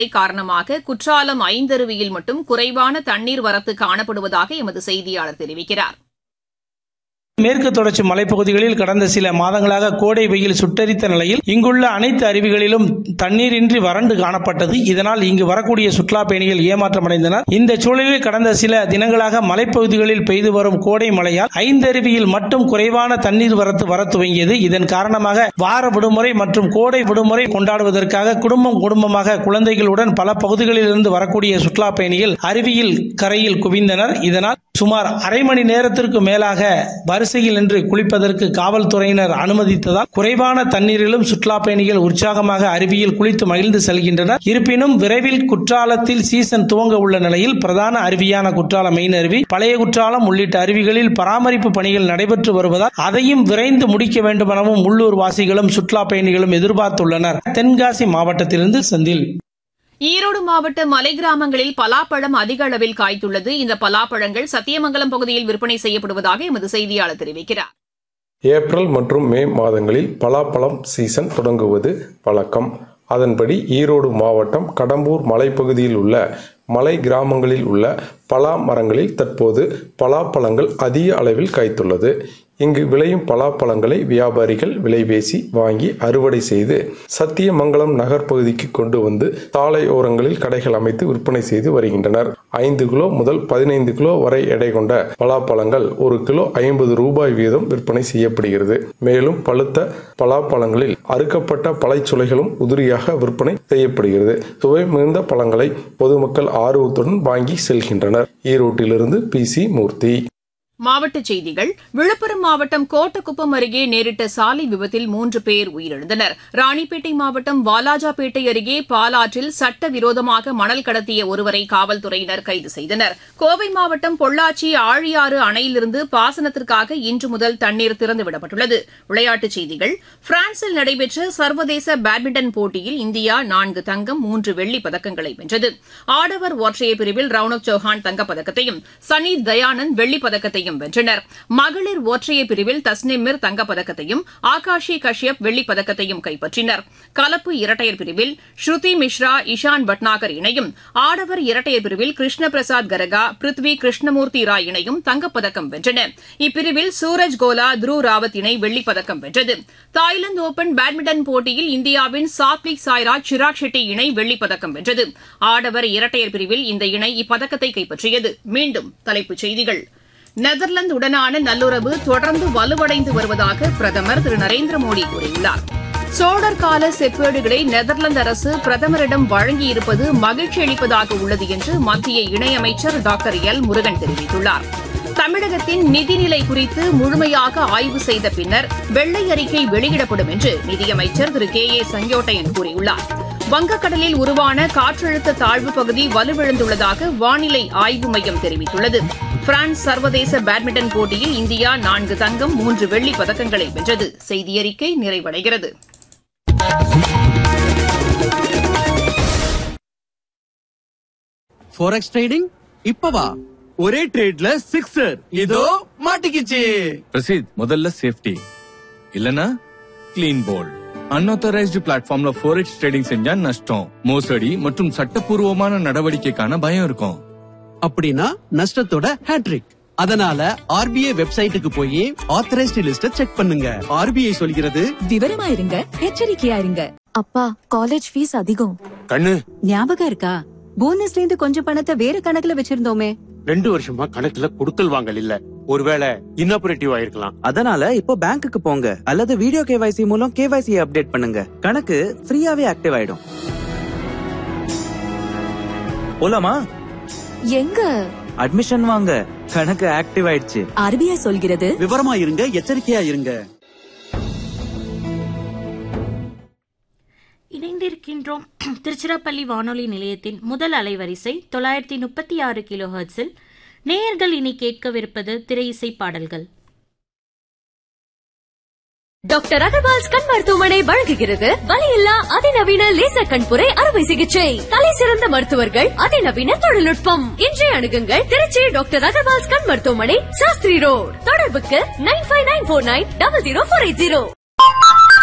காரணமாக குற்றாலம் ஐந்தருவியில் மட்டும் குறைவான தண்ணீர் வரத்து காணப்படுவதாக எமது செய்தியாளர் தெரிவிக்கிறார் மேற்கு தொடர்ச்சி மலைப்பகுதிகளில் கடந்த சில மாதங்களாக கோடை வெயில் சுட்டரித்த நிலையில் இங்குள்ள அனைத்து அருவிகளிலும் தண்ணீரின்றி வறண்டு காணப்பட்டது இதனால் இங்கு வரக்கூடிய சுற்றுலா பயணிகள் ஏமாற்றமடைந்தனர் இந்த சூழலில் கடந்த சில தினங்களாக மலைப்பகுதிகளில் பெய்து வரும் கோடை மழையால் ஐந்தருவியில் மட்டும் குறைவான தண்ணீர் வரத்து வர துவங்கியது இதன் காரணமாக வார விடுமுறை மற்றும் கோடை விடுமுறை கொண்டாடுவதற்காக குடும்பம் குடும்பமாக குழந்தைகளுடன் பல பகுதிகளில் இருந்து வரக்கூடிய சுற்றுலா பயணிகள் அருவியில் கரையில் குவிந்தனர் இதனால் சுமார் அரை மணி நேரத்திற்கு மேலாக வரிசையில் நின்று குளிப்பதற்கு காவல்துறையினர் அனுமதித்ததால் குறைவான தண்ணீரிலும் சுற்றுலா பயணிகள் உற்சாகமாக அருவியில் குளித்து மகிழ்ந்து செல்கின்றனர் இருப்பினும் விரைவில் குற்றாலத்தில் சீசன் துவங்க உள்ள நிலையில் பிரதான அருவியான குற்றாலம் மெயின் அருவி பழைய குற்றாலம் உள்ளிட்ட அருவிகளில் பராமரிப்பு பணிகள் நடைபெற்று வருவதால் அதையும் விரைந்து முடிக்க வேண்டும் எனவும் உள்ளூர் வாசிகளும் சுற்றுலா பயணிகளும் எதிர்பார்த்துள்ளனர் தென்காசி மாவட்டத்திலிருந்து செந்தில் ஈரோடு மாவட்ட மலை கிராமங்களில் பலாப்பழம் அதிக அளவில் காய்த்துள்ளது இந்த பலாப்பழங்கள் சத்தியமங்கலம் பகுதியில் விற்பனை செய்யப்படுவதாக எமது செய்தியாளர் தெரிவிக்கிறார் ஏப்ரல் மற்றும் மே மாதங்களில் பலாப்பழம் சீசன் தொடங்குவது வழக்கம் அதன்படி ஈரோடு மாவட்டம் கடம்பூர் மலைப்பகுதியில் உள்ள மலை கிராமங்களில் உள்ள பலா மரங்களில் தற்போது பலாப்பழங்கள் அதிக அளவில் காய்த்துள்ளது இங்கு விளையும் பலாப்பழங்களை வியாபாரிகள் விலைபேசி வாங்கி அறுவடை செய்து சத்தியமங்கலம் நகர் பகுதிக்கு கொண்டு வந்து சாலை ஓரங்களில் கடைகள் அமைத்து விற்பனை செய்து வருகின்றனர் ஐந்து கிலோ முதல் பதினைந்து கிலோ வரை எடை கொண்ட பலாப்பழங்கள் ஒரு கிலோ ஐம்பது ரூபாய் வீதம் விற்பனை செய்யப்படுகிறது மேலும் பழுத்த பலாப்பழங்களில் அறுக்கப்பட்ட பழைச்சுளைகளும் உதிரியாக விற்பனை செய்யப்படுகிறது சுவை மிகுந்த பழங்களை பொதுமக்கள் ஆர்வத்துடன் வாங்கி செல்கின்றனர் ஈரோட்டிலிருந்து பி சி மூர்த்தி மாவட்டச் செய்திகள் விழுப்புரம் மாவட்டம் கோட்டக்குப்பம் அருகே நேரிட்ட சாலை விபத்தில் மூன்று பேர் உயிரிழந்தனர் ராணிப்பேட்டை மாவட்டம் வாலாஜாபேட்டை அருகே பாலாற்றில் சட்டவிரோதமாக மணல் கடத்திய ஒருவரை காவல்துறையினர் கைது செய்தனர் கோவை மாவட்டம் பொள்ளாச்சி ஆழியாறு அணையிலிருந்து பாசனத்திற்காக இன்று முதல் தண்ணீர் திறந்துவிடப்பட்டுள்ளது விளையாட்டுச் செய்திகள் பிரான்சில் நடைபெற்ற சர்வதேச பேட்மிண்டன் போட்டியில் இந்தியா நான்கு தங்கம் மூன்று வெள்ளிப் பதக்கங்களை வென்றது ஆடவர் ஒற்றையர் பிரிவில் ரவுனக் சௌஹான் தங்கப்பதக்கத்தையும் சனி தயானந்த் வெள்ளிப் பதக்கத்தையும் வென்றனர் மகளிர் ஒற்றையர் பிரிவில் தஸ்னிமிர் தங்கப்பதக்கத்தையும் ஆகாஷி கஷ்யப் வெள்ளிப் பதக்கத்தையும் கைப்பற்றினர் கலப்பு இரட்டையர் பிரிவில் ஸ்ருதி மிஸ்ரா இஷான் பட்நாகர் இணையும் ஆடவர் இரட்டையர் பிரிவில் கிருஷ்ண பிரசாத் கரகா பிருத்வி கிருஷ்ணமூர்த்தி ராய் இணையும் தங்கப்பதக்கம் வென்றன இப்பிரிவில் சூரஜ் கோலா த்ருவ் ராவத் இணை வெள்ளிப் பதக்கம் வென்றது தாய்லாந்து ஓபன் பேட்மிண்டன் போட்டியில் இந்தியாவின் சாத்விக் சாய்ராஜ் சிராக் ஷெட்டி இணை வெள்ளிப் பதக்கம் வென்றது ஆடவர் இரட்டையர் பிரிவில் இந்த இணை இப்பதக்கத்தை கைப்பற்றியது மீண்டும் தலைப்புச் செய்திகள் நெதர்லாந்து உடனான நல்லுறவு தொடர்ந்து வலுவடைந்து வருவதாக பிரதமர் திரு நரேந்திர மோடி கூறியுள்ளார் சோழர் கால செப்பேடுகளை நெதர்லாந்து அரசு பிரதமரிடம் வழங்கியிருப்பது மகிழ்ச்சி அளிப்பதாக உள்ளது என்று மத்திய இணையமைச்சர் டாக்டர் எல் முருகன் தெரிவித்துள்ளார் தமிழகத்தின் நிதிநிலை குறித்து முழுமையாக ஆய்வு செய்த பின்னர் வெள்ளை அறிக்கை வெளியிடப்படும் என்று நிதியமைச்சர் திரு கே ஏ செங்கோட்டையன் கூறியுள்ளார் வங்கக்கடலில் உருவான காற்றழுத்த தாழ்வு பகுதி வலுவிழந்துள்ளதாக வானிலை ஆய்வு மையம் தெரிவித்துள்ளது பிரான்ஸ் சர்வதேச பேட்மிண்டன் போட்டியில் இந்தியா நான்கு தங்கம் மூன்று வெள்ளிப் பதக்கங்களை வென்றது செய்தியறிக்கை நிறைவடைகிறது ஃபோரெக்ஸ் ட்ரேடிங் இப்பவா ஒரே ட்ரேட்ல சிக்ஸர் இதோ மாட்டிக்கிச்சு பிரசீத் முதல்ல சேஃப்டி இல்லனா கிளீன் போல்ட் அன்ஆத்தரைஸ்டு பிளாட்ஃபார்ம்ல ஃபோரெக்ஸ் ட்ரேடிங் செஞ்சா நஷ்டம் மோசடி மற்றும் சட்டப்பூர்வமான நடவடிக்கைக்கான பயம் இருக்கும் அப்படின்னா நஷ்டத்தோட ஹேட்ரிக் அதனால ஆர்பிஐ வெப்சைட்டுக்கு போய் ஆத்தரைஸ்டு லிஸ்ட செக் பண்ணுங்க ஆர்பிஐ சொல்கிறது விவரமா இருங்க எச்சரிக்கையா இருங்க அப்பா காலேஜ் ஃபீஸ் அதிகம் கண்ணு ஞாபகம் இருக்கா போனஸ்ல இருந்து கொஞ்சம் பணத்தை வேற கணக்குல வச்சிருந்தோமே ரெண்டு வருஷமா கணக்குல கொடுக்கல் வாங்கல் இல்ல ஒருவேளை இன்னாபரேட்டிவ் ஆயிருக்கலாம் அதனால இப்போ பேங்க்குக்கு போங்க அல்லது வீடியோ கேவைசி மூலம் கேவைசி அப்டேட் பண்ணுங்க கணக்கு ஃப்ரீயாவே ஆக்டிவ் ஆயிடும் போலாமா எங்க அட்மிஷன் வாங்க கணக்கு ஆக்டிவ் ஆயிடுச்சு ஆர்பிஐ சொல்கிறது விவரமா இருங்க எச்சரிக்கையா இருங்க இணைந்திருக்கின்றோம் திருச்சிராப்பள்ளி வானொலி நிலையத்தின் முதல் அலைவரிசை தொள்ளாயிரத்தி முப்பத்தி ஆறு கிலோ ஹெர்ட்ஸில் நேயர்கள் இனி கேட்கவிருப்பது திரை இசை பாடல்கள் டாக்டர் அகர்வால்ஸ் கண் மருத்துவமனை வழங்குகிறது வலியில்லா அதிநவீன லேசர் கண்புரை அறுவை சிகிச்சை தலை சிறந்த மருத்துவர்கள் அதிநவீன தொழில்நுட்பம் இன்றைய அணுகுங்கள் திருச்சி டாக்டர் அகர்வால்ஸ் கண் மருத்துவமனை சாஸ்திரி ரோட் தொடர்புக்கு nine five nine four nine double zero four eight zero